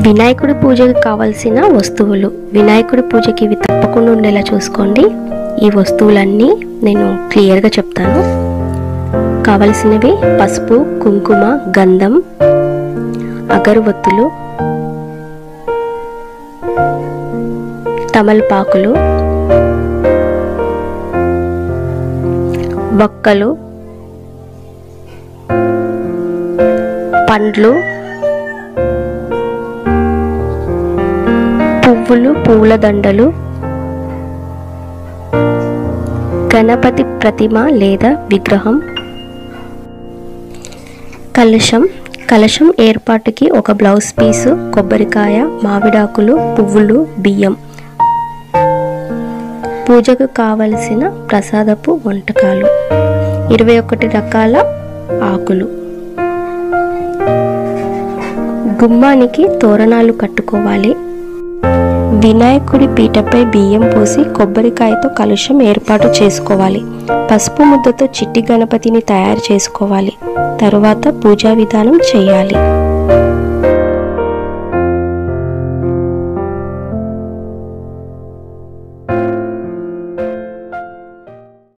వినాయకుడి పూజకి కావలసిన వస్తువులు వినాయకుడి పూజకి ఇవి తప్పకుండా ఉండేలా చూసుకోండి ఈ వస్తువులన్నీ నేను క్లియర్గా చెప్తాను కావలసినవి పసుపు కుంకుమ గంధం అగరవత్తులు తమలపాకులు బొక్కలు పండ్లు పువ్వులు పూల దండలు గణపతి ప్రతిమ లేదా విగ్రహం కలశం కలశం ఏర్పాటుకి ఒక బ్లౌజ్ పీసు కొబ్బరికాయ మామిడాకులు పువ్వులు బియ్యం పూజకు కావలసిన ప్రసాదపు వంటకాలు ఇరవై ఒకటి రకాల ఆకులు గుమ్మానికి తోరణాలు కట్టుకోవాలి వినాయకుడి పీటపై బియ్యం పోసి కొబ్బరికాయతో కలుషం ఏర్పాటు చేసుకోవాలి పసుపు ముద్దతో చిట్టి గణపతిని తయారు చేసుకోవాలి తరువాత పూజా విధానం చేయాలి